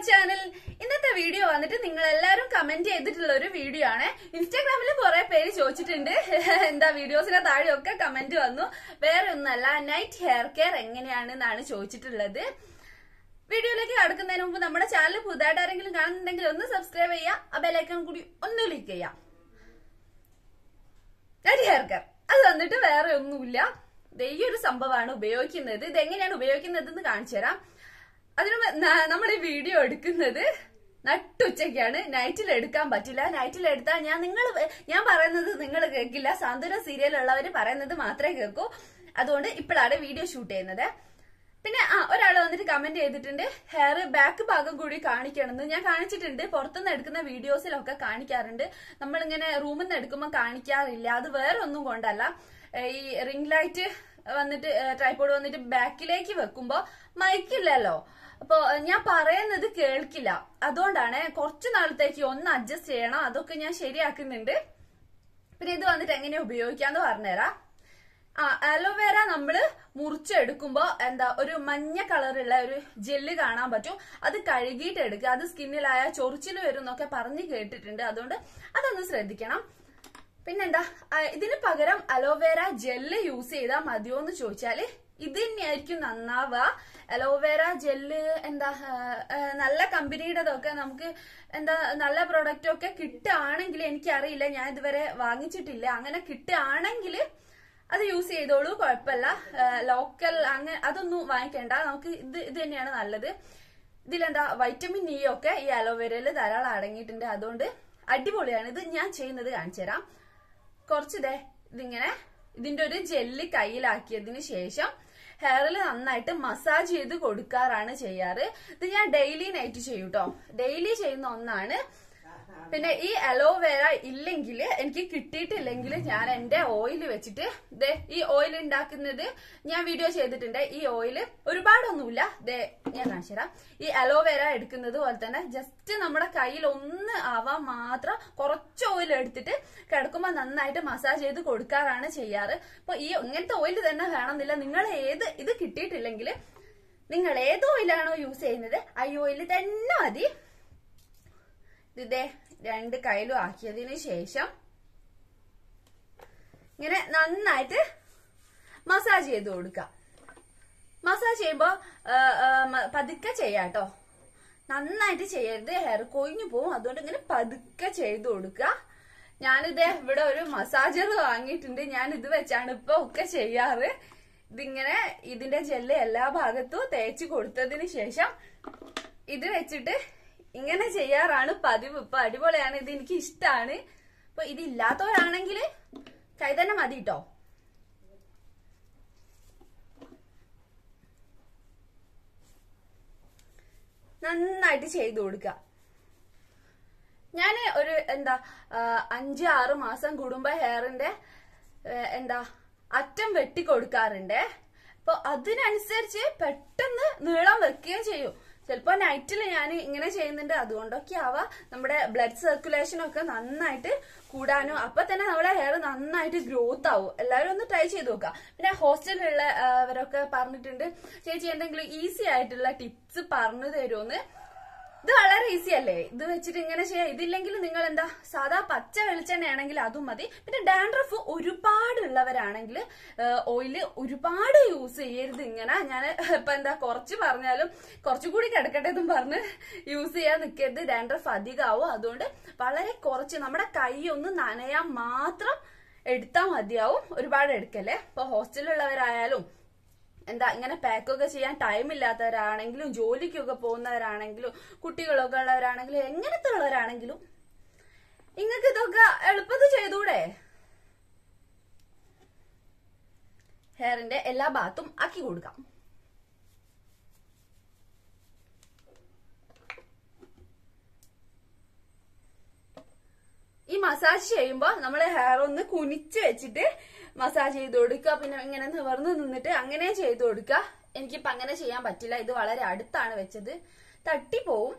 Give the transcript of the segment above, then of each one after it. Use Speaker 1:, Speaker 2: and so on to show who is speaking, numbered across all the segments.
Speaker 1: channel ഇന്നത്തെ video വന്നിട്ട് നിങ്ങൾ എല്ലാവരും കമന്റ് ചെയ്തിട്ടുള്ള ഒരു വീഡിയോ ആണ് ഇൻസ്റ്റാഗ്രാമിൽ കുറെ പേര് ചോദിച്ചിട്ടുണ്ട് എന്താ വീഡിയോസിന്റെ താഴെയൊക്കെ കമന്റ് വന്നു വേറെ ഒന്നല്ല നൈറ്റ് ഹെയർ കെയർ എങ്ങനെയാണെന്നാണ് ചോദിച്ചിട്ടുള്ളത് വീഡിയോയിലേക്ക് കടക്കുന്നതിന് മുമ്പ് നമ്മുടെ ചാനൽ പുതുതായിട്ട് ആരെങ്കിലും കാണുന്നുണ്ടെങ്കിൽ ഒന്ന് സബ്സ്ക്രൈബ് ചെയ്യുക ആ ബെലൈക്കൺ കൂടി ഒന്ന് ക്ലിക്ക് ചെയ്യാം നൈറ്റ് ഹെയർ കെയർ അത് വന്നിട്ട് വേറെ ഒന്നുമില്ല ദേ ഈ ഒരു സംഭവമാണ് ഉപയോഗിക്കുന്നത് ഇത് എങ്ങനെയാണ് ഉപയോഗിക്കുന്നത് എന്ന് കാണിച്ചു തരാം അതിന് നമ്മൾ ഈ വീഡിയോ എടുക്കുന്നത് നട്ടുച്ചയ്ക്കാണ് നൈറ്റിൽ എടുക്കാൻ പറ്റില്ല നൈറ്റിൽ എടുത്താൽ ഞാൻ നിങ്ങൾ ഞാൻ പറയുന്നത് നിങ്ങൾ കേൾക്കില്ല സാന്ത്വന സീരിയലുള്ളവർ പറയുന്നത് മാത്രമേ കേൾക്കൂ അതുകൊണ്ട് ഇപ്പോഴാണ് വീഡിയോ ഷൂട്ട് ചെയ്യുന്നത് പിന്നെ ആ ഒരാൾ വന്നിട്ട് കമന്റ് ചെയ്തിട്ടുണ്ട് ഹെയർ ബാക്ക് ഭാഗം കൂടി കാണിക്കണമെന്ന് ഞാൻ കാണിച്ചിട്ടുണ്ട് പുറത്തുനിന്ന് എടുക്കുന്ന വീഡിയോസിലൊക്കെ കാണിക്കാറുണ്ട് നമ്മളിങ്ങനെ റൂമിൽ നിന്ന് എടുക്കുമ്പോൾ കാണിക്കാറില്ല അത് വേറെ ഒന്നും കൊണ്ടല്ല ഏഹ് ഈ റിംഗ് ലൈറ്റ് വന്നിട്ട് ട്രൈപ്പോഡ് വന്നിട്ട് ബാക്കിലേക്ക് വെക്കുമ്പോ മൈക്കില്ലല്ലോ അപ്പൊ ഞാൻ പറയുന്നത് കേൾക്കില്ല അതുകൊണ്ടാണ് കുറച്ചു നാളത്തേക്ക് ഒന്ന് അഡ്ജസ്റ്റ് ചെയ്യണം അതൊക്കെ ഞാൻ ശരിയാക്കുന്നുണ്ട് പിന്നെ ഇത് വന്നിട്ട് എങ്ങനെ ഉപയോഗിക്കാന്ന് പറഞ്ഞുതരാം ആ അലോവേര നമ്മള് മുറിച്ചെടുക്കുമ്പോ എന്താ ഒരു മഞ്ഞ കളറുള്ള ഒരു ജെല്ല് കാണാൻ പറ്റും അത് കഴുകിയിട്ട് എടുക്കുക അത് സ്കിന്നിലായ ചൊറിച്ചിൽ വരും എന്നൊക്കെ പറഞ്ഞു കേട്ടിട്ടുണ്ട് അതുകൊണ്ട് അതൊന്ന് ശ്രദ്ധിക്കണം പിന്നെന്താ ആ, ഇതിന് പകരം അലോവേര ജെല്ല് യൂസ് ചെയ്താൽ മതിയോ എന്ന് ചോദിച്ചാല് ഇത് തന്നെയായിരിക്കും നന്നാവുക അലോവേര ജെല്ല് എന്താ ആ, ആ, നല്ല കമ്പനിയുടെതൊക്കെ നമുക്ക് എന്താ നല്ല പ്രൊഡക്റ്റ് ഒക്കെ കിട്ടുകയാണെങ്കിൽ എനിക്കറിയില്ല ഞാൻ ഇതുവരെ വാങ്ങിച്ചിട്ടില്ല അങ്ങനെ കിട്ടുകയാണെങ്കിൽ അത് യൂസ് ചെയ്തോളൂ കുഴപ്പമില്ല ലോക്കൽ അങ്ങനെ അതൊന്നും വാങ്ങിക്കേണ്ട നമുക്ക് ഇത് ഇത് തന്നെയാണ് നല്ലത് ഇതിലെന്താ വൈറ്റമിൻ ഇ ഒക്കെ ഈ അലോവേരയിൽ ധാരാളം അടങ്ങിയിട്ടുണ്ട് അതുകൊണ്ട് അടിപൊളിയാണ് ഇത് ഞാൻ ചെയ്യുന്നത് കാണിച്ചു തരാം കുറച്ചിതേ ഇതിങ്ങനെ ഇതിന്റെ ഒരു ജെല്ല് കയ്യിലാക്കിയതിന് ശേഷം ഹെയറിൽ നന്നായിട്ട് മസാജ് ചെയ്ത് കൊടുക്കാറാണ് ചെയ്യാറ് ഇത് ഞാൻ ഡെയിലി നൈറ്റ് ചെയ്യും കേട്ടോ ഡെയിലി ചെയ്യുന്ന ഒന്നാണ് പിന്നെ ഈ അലോവേര ഇല്ലെങ്കിൽ എനിക്ക് കിട്ടിയിട്ടില്ലെങ്കിൽ ഞാൻ എന്റെ ഓയിൽ വെച്ചിട്ട് ദേ ഈ ഓയിൽ ഉണ്ടാക്കുന്നത് ഞാൻ വീഡിയോ ചെയ്തിട്ടുണ്ട് ഈ ഓയിൽ ഒരുപാടൊന്നുമില്ല ദേ ഞാൻ കാണിച്ചു തരാം ഈ അലോവേര എടുക്കുന്നത് പോലെ തന്നെ ജസ്റ്റ് നമ്മുടെ കയ്യിൽ ഒന്ന് ആവാൻ മാത്രം കുറച്ച് ഓയിൽ എടുത്തിട്ട് കിടക്കുമ്പോൾ നന്നായിട്ട് മസാജ് ചെയ്ത് കൊടുക്കാറാണ് ചെയ്യാറ് അപ്പൊ ഈ ഇങ്ങനത്തെ ഓയിൽ തന്നെ വേണമെന്നില്ല നിങ്ങൾ ഏത് ഇത് കിട്ടിയിട്ടില്ലെങ്കിൽ നിങ്ങൾ ഏത് ഓയിലാണോ യൂസ് ചെയ്യുന്നത് ആ ഓയിൽ തന്നെ മതി ഇതേ രണ്ട് കയ്യിലും ആക്കിയതിന് ശേഷം ഇങ്ങനെ നന്നായിട്ട് മസാജ് ചെയ്ത് കൊടുക്കുക മസാജ് ചെയ്യുമ്പോ ആ, ആ, മ- പതുക്കെ ചെയ്യാട്ടോ നന്നായിട്ട് ചെയ്യരുത് ഹെയർ കൊഴിഞ്ഞു പോവും അതുകൊണ്ട് ഇങ്ങനെ പതുക്കെ ചെയ്ത് കൊടുക്കുക ഞാനിതേ ഇവിടെ ഒരു മസാജർ വാങ്ങിയിട്ടുണ്ട് ഞാൻ ഇത് വെച്ചാണ് ഇപ്പൊ ഒക്കെ ചെയ്യാറ് ഇതിങ്ങനെ ഇതിന്റെ ജെല്ല് എല്ലാ ഭാഗത്തും തേച്ച് കൊടുത്തതിന് ശേഷം ഇത് വെച്ചിട്ട് ഇങ്ങനെ ചെയ്യാറാണ് പതിവ് ഇപ്പൊ അടിപൊളിയാണ് ഇത് എനിക്ക് ഇഷ്ടമാണ് അപ്പൊ ഇതില്ലാത്തവരാണെങ്കിൽ കൈ തന്നെ മതി കേട്ടോ നന്നായിട്ട് ചെയ്തു കൊടുക്കുക ഞാൻ ഒരു എന്താ ആ, അഞ്ച് ആറ് മാസം കൂടുമ്പോ ഹെയറിന്റെ ഏ, എന്താ അറ്റം വെട്ടി കൊടുക്കാറുണ്ട് അപ്പൊ അതിനനുസരിച്ച് പെട്ടെന്ന് നീളം വെക്കുകയും ചെയ്യും ചിലപ്പോ നൈറ്റിൽ ഞാൻ ഇങ്ങനെ ചെയ്യുന്നുണ്ട് അതുകൊണ്ടൊക്കെ ആവാം നമ്മുടെ ബ്ലഡ് സർക്കുലേഷൻ ഒക്കെ നന്നായിട്ട് കൂടാനും അപ്പൊ തന്നെ നമ്മുടെ ഹെയർ നന്നായിട്ട് ഗ്രോത്ത് ആവും എല്ലാവരും ഒന്ന് ട്രൈ ചെയ്ത് നോക്കാം പിന്നെ ഹോസ്റ്റലിലുള്ള അവരൊക്കെ പറഞ്ഞിട്ടുണ്ട് ചേച്ചി എന്തെങ്കിലും ഈസി ആയിട്ടുള്ള ടിപ്സ് പറഞ്ഞു തരുമെന്ന് ഇത് വളരെ ഈസി അല്ലേ ഇത് വെച്ചിട്ട് ഇങ്ങനെ ചെയ്യാം ഇതില്ലെങ്കിൽ നിങ്ങൾ എന്താ സാധാ പച്ച വെളിച്ചെണ്ണയാണെങ്കിൽ അതും മതി പിന്നെ ഡാൻഡ്രഫ് ഒരുപാട് ഉള്ളവരാണെങ്കിൽ ഓയില് ഒരുപാട് യൂസ് ചെയ്യരുത് ഇങ്ങനെ ഞാൻ ഇപ്പൊ എന്താ കുറച്ച് പറഞ്ഞാലും കുറച്ചുകൂടി കിടക്കട്ടെ എന്നും പറഞ്ഞ് യൂസ് ചെയ്യാൻ നിൽക്കരുത് ഡാൻഡ്രഫ് അധികമാവും അതുകൊണ്ട് വളരെ കുറച്ച് നമ്മുടെ കൈ ഒന്ന് നനയാൻ മാത്രം എടുത്താൽ മതിയാവും ഒരുപാട് എടുക്കല്ലേ ഇപ്പൊ ഹോസ്റ്റലിലുള്ളവരായാലും എന്താ ഇങ്ങനെ പാക്കൊക്കെ ചെയ്യാൻ ടൈം ഇല്ലാത്തവരാണെങ്കിലും ജോലിക്കൊക്കെ പോകുന്നവരാണെങ്കിലും കുട്ടികളൊക്കെ ഉള്ളവരാണെങ്കിലും എങ്ങനത്തെ ഉള്ളവരാണെങ്കിലും നിങ്ങൾക്ക് ഇതൊക്കെ എളുപ്പത്തിൽ ചെയ്തൂടെ ഹെയറിന്റെ എല്ലാ ഭാഗത്തും ആക്കി കൊടുക്കാം ഈ മസാജ് ചെയ്യുമ്പോ നമ്മൾ ഹെയർ ഒന്ന് കുനിച്ച് വെച്ചിട്ട് മസാജ് ചെയ്ത് കൊടുക്കുക പിന്നെ ഇങ്ങനെ നിവർന്ന് നിന്നിട്ട് അങ്ങനെ ചെയ്ത് കൊടുക്കുക എനിക്കിപ്പോ അങ്ങനെ ചെയ്യാൻ പറ്റില്ല ഇത് വളരെ അടുത്താണ് വെച്ചത് തട്ടിപ്പോവും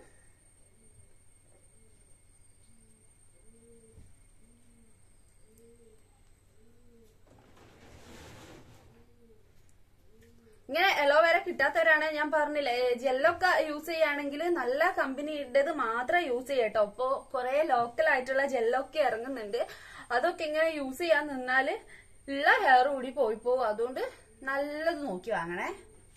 Speaker 1: ഇങ്ങനെ അലോവേര കിട്ടാത്തവരാണ് ഞാൻ പറഞ്ഞില്ലേ ജെല്ലൊക്കെ യൂസ് ചെയ്യുകയാണെങ്കിൽ നല്ല കമ്പനിയുടേത് മാത്രം യൂസ് ചെയ്യട്ടോ ഇപ്പൊ കുറെ ലോക്കൽ ആയിട്ടുള്ള ജെല്ലൊക്കെ ഇറങ്ങുന്നുണ്ട് അതൊക്കെ ഇങ്ങനെ യൂസ് ചെയ്യാൻ നിന്നാല് ഉള്ള ഹെയർ കൂടി പോയി പോകും അതുകൊണ്ട് നല്ലത് നോക്കി വാങ്ങണേ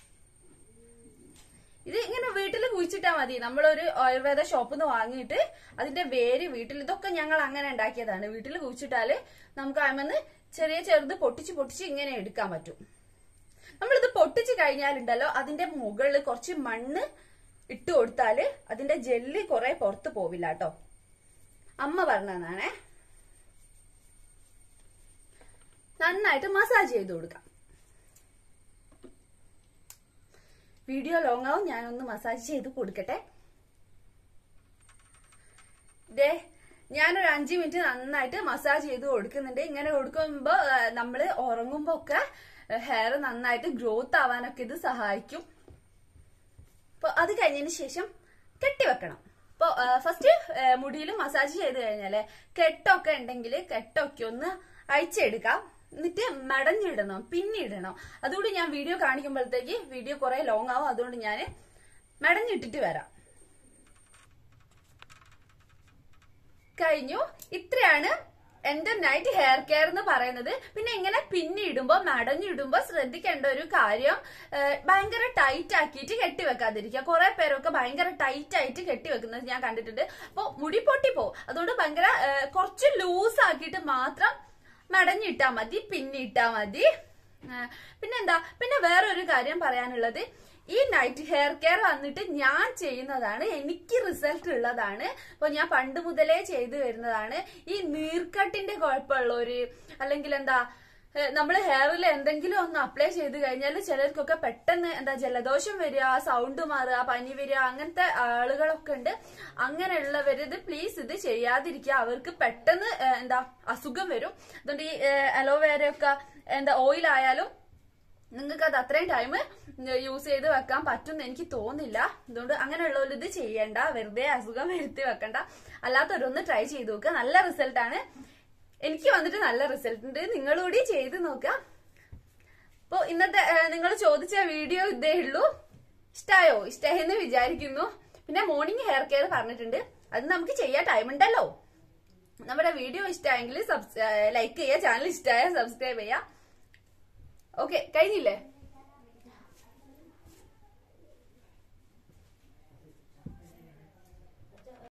Speaker 1: ഇത് ഇങ്ങനെ വീട്ടിൽ കുഴിച്ചിട്ടാ മതി നമ്മളൊരു ആയുർവേദ ഷോപ്പിൽ നിന്ന് വാങ്ങിയിട്ട് അതിന്റെ വേര് വീട്ടിൽ ഇതൊക്കെ ഞങ്ങൾ അങ്ങനെ ഉണ്ടാക്കിയതാണ് വീട്ടിൽ കുഴിച്ചിട്ടാല് നമുക്ക് അതിമെന്ന് ചെറിയ ചെറുത് പൊട്ടിച്ച് പൊട്ടിച്ച് ഇങ്ങനെ എടുക്കാൻ പറ്റും നമ്മളിത് പൊട്ടിച്ച് കഴിഞ്ഞാലുണ്ടല്ലോ അതിന്റെ മുകളിൽ കുറച്ച് മണ്ണ് ഇട്ട് കൊടുത്താല് അതിന്റെ ജെല്ലി കുറെ പുറത്ത് പോവില്ല കേട്ടോ അമ്മ പറഞ്ഞതാണേ നന്നായിട്ട് മസാജ് ചെയ്ത് കൊടുക്കാം വീഡിയോ ലോങ് ആവും ഞാനൊന്ന് മസാജ് ചെയ്ത് കൊടുക്കട്ടെ ദേ ഞാനൊരു അഞ്ചു മിനിറ്റ് നന്നായിട്ട് മസാജ് ചെയ്ത് കൊടുക്കുന്നുണ്ട് ഇങ്ങനെ കൊടുക്കുമ്പോ ആ, നമ്മള് ഉറങ്ങുമ്പോ ഒക്കെ ഹെയർ നന്നായിട്ട് ഗ്രോത്ത് ആവാനൊക്കെ ഇത് സഹായിക്കും അപ്പൊ അത് കഴിഞ്ഞതിന് ശേഷം കെട്ടിവെക്കണം ഇപ്പൊ ഫസ്റ്റ് മുടിയിൽ മസാജ് ചെയ്ത് കഴിഞ്ഞാല് കെട്ടൊക്കെ ഉണ്ടെങ്കിൽ കെട്ടൊക്കെ ഒന്ന് അഴിച്ചെടുക്കാം എന്നിട്ട് മടഞ്ഞിടണം പിന്നിടണം അതുകൂടി ഞാൻ വീഡിയോ കാണിക്കുമ്പോഴത്തേക്ക് വീഡിയോ കുറെ ലോങ് ആവും അതുകൊണ്ട് ഞാൻ മടഞ്ഞിട്ടിട്ട് വരാം കഴിഞ്ഞു ഇത്രയാണ് എന്റെ നൈറ്റ് ഹെയർ കെയർ എന്ന് പറയുന്നത് പിന്നെ ഇങ്ങനെ പിന്നിടുമ്പോ മടഞ്ഞിടുമ്പോ ശ്രദ്ധിക്കേണ്ട ഒരു കാര്യം ആ, ഭയങ്കര ടൈറ്റ് ആക്കിയിട്ട് കെട്ടിവെക്കാതിരിക്കുക കുറെ പേരൊക്കെ ഭയങ്കര ടൈറ്റ് ആയിട്ട് കെട്ടിവെക്കുന്നത് ഞാൻ കണ്ടിട്ടുണ്ട് അപ്പൊ മുടി പൊട്ടി പോകും അതുകൊണ്ട് ഭയങ്കര ആ, കുറച്ച് ലൂസ് ആക്കിയിട്ട് മാത്രം മടഞ്ഞിട്ടാ മതി പിന്നിട്ടാ മതി ആ, പിന്നെന്താ പിന്നെ വേറൊരു കാര്യം പറയാനുള്ളത് ഈ നൈറ്റ് ഹെയർ കെയർ വന്നിട്ട് ഞാൻ ചെയ്യുന്നതാണ് എനിക്ക് റിസൾട്ട് ഉള്ളതാണ് ഇപ്പൊ ഞാൻ പണ്ട് മുതലേ ചെയ്തു വരുന്നതാണ് ഈ നീർക്കട്ടിന്റെ കുഴപ്പമുള്ളവര് അല്ലെങ്കിൽ എന്താ നമ്മൾ ഹെയറിൽ എന്തെങ്കിലും ഒന്ന് അപ്ലൈ ചെയ്ത് കഴിഞ്ഞാൽ ചിലർക്കൊക്കെ പെട്ടെന്ന് എന്താ ജലദോഷം വരിക സൗണ്ട് മാറുക പനി വരിക അങ്ങനത്തെ ആളുകളൊക്കെ ഉണ്ട് അങ്ങനെയുള്ളവർ ഇത് പ്ലീസ് ഇത് ചെയ്യാതിരിക്കുക അവർക്ക് പെട്ടെന്ന് ഏ, എന്താ അസുഖം വരും അതുകൊണ്ട് ഈ അലോവേര ഒക്കെ എന്താ ഓയിൽ ആയാലും നിങ്ങൾക്ക് അത് അത്രയും ടൈം യൂസ് ചെയ്ത് വെക്കാൻ പറ്റും എനിക്ക് തോന്നില്ല അതുകൊണ്ട് അങ്ങനെയുള്ളവർ ഇത് ചെയ്യണ്ട വെറുതെ അസുഖം വരുത്തി വെക്കണ്ട അല്ലാത്തവരൊന്ന് ട്രൈ ചെയ്ത് നോക്കുക നല്ല റിസൾട്ട് ആണ് എനിക്ക് വന്നിട്ട് നല്ല റിസൾട്ട് ഉണ്ട് നിങ്ങളൂടി ചെയ്ത് നോക്കുക അപ്പൊ ഇന്നത്തെ നിങ്ങൾ ചോദിച്ച വീഡിയോ ഇതേ ഉള്ളൂ ഇഷ്ടായോ ഇഷ്ടായെന്ന് വിചാരിക്കുന്നു പിന്നെ മോർണിംഗ് ഹെയർ കെയർ പറഞ്ഞിട്ടുണ്ട് അത് നമുക്ക് ചെയ്യാൻ ടൈം ഉണ്ടല്ലോ നമ്മുടെ വീഡിയോ ഇഷ്ടമായെങ്കിൽ ലൈക്ക് ചെയ്യുക ചാനൽ ഇഷ്ടമായ സബ്സ്ക്രൈബ് ചെയ്യുക ഓക്കെ കഴിഞ്ഞില്ലേ